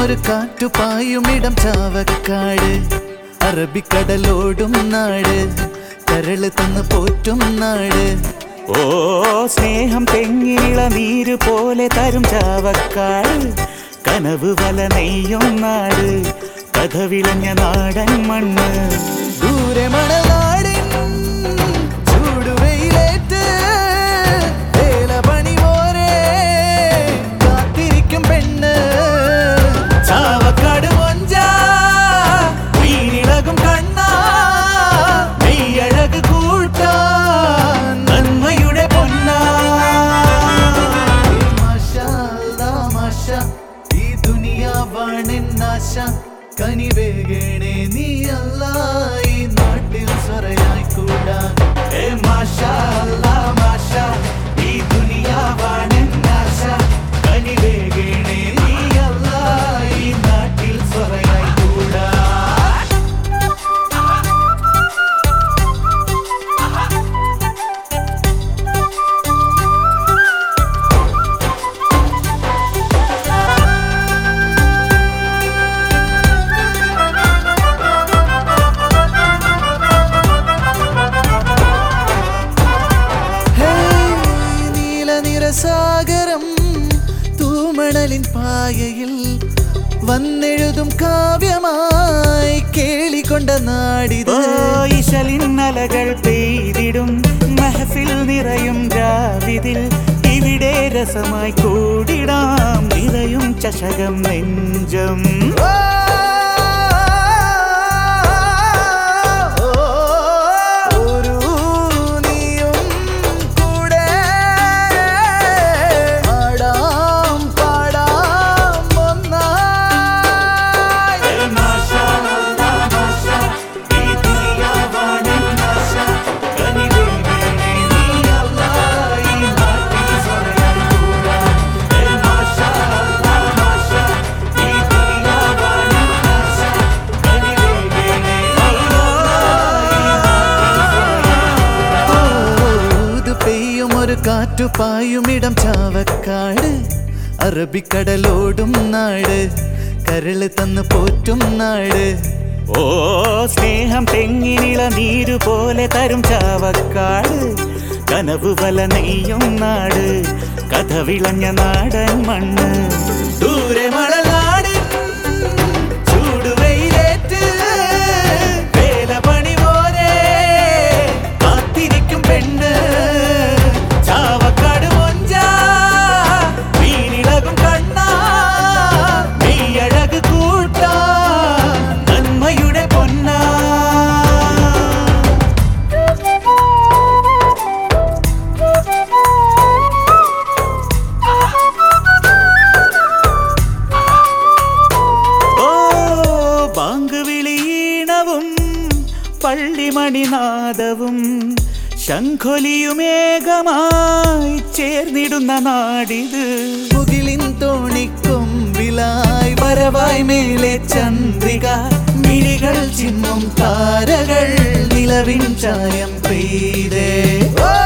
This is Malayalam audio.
ഒരു കാറ്റുപായുമിടം ചാവക്കാട് അറബിക്കടലോടും നാട് കരള് തന്ന് പോറ്റും നാട് ഓ സ്നേഹം തെങ്ങിനിള നീര് പോലെ തരും ചാവക്കാട് കനവ് വല നെയ്യും നാട് കഥ വിളഞ്ഞ നാടൻ മണ്ണ് ദൂരെ മണലാടിൻ ചൂടുവെയിലേറ്റ് വേലപണി പോരെ കാത്തിരിക്കും പെണ്ണ് ചാവക്കാട് മൊഞ്ച വീരിളകും കണ്ണ നെയ്യഴക് കൂട്ടാൻ നന്മയുടെ പൊന്ന ഈ ദുനിയാവാണെന്നാശ കനിവേകണേ നീ അല്ല ഈ നാട്ടിൽ സ്വറയായി കൂടാൻ ഏ മാഷാ അല്ലാ മാഷാ ഈ ദുനിയാവാണെന്നാശ കനിവേകണേ നീ അല്ല ഈ നാട്ടിൽ സ്വറയായി കൂടാൻ ഹേയ്, നീലനിറസാഗരം തൂമണലിൻ പായയിൽ വന്നെഴുതും കാവ്യമായി കേളിക്കൊണ്ട നാടിത് ഈശലിന്നലകൾ പെയ്തിടും മഹഫിൽ നിറയും രാവിതിൽ ഇവിടെ രസമായി കൂടിടാം നിറയും ചഷകം നെഞ്ചം ഓ, ഒരു നീയും കൂടെ ആടാം പാടാം ഒന്നായി ഊത് പെയ്യും ഒരു കാറ്റു പായുമിടം ചാവക്കാട് അറബിക്കടലോടും നാട് കരള് തന്ന് പോറ്റും നാട് ഓ സ്നേഹം തെങ്ങിനിള നീരു പോലെ തരും ചാവക്കാട് കനവ് വല നെയ്യും നാട് കഥ വിളഞ്ഞ നാടൻ മണ്ണ് ദൂരെ മണലാടിൻ ചൂടുവെയിലേറ്റ് വേലപണി പോലെ കാത്തിരിക്കും പെണ്ണ് ചാവക്കാട് മൊഞ്ച വീരിളകും കണ്ണ നെയ്യഴക് കൂട്ടാ നന്മയുടെ പൊന്നാ ഓ ബാങ്ക് വിളിയീണവും പള്ളിമണിനാദവും ശംഖൊലിയുമേഘമായി ചേർന്നിടുന്ന നാടിത് മുകിലിൻ തോണിക്കൊമ്പിലായി വരവായി മേലെ ചന്ദ്രിക മിഴികൾ ചിമ്മും താരകൾ നിലവിൻ ചായം പെയ്തേ ഓ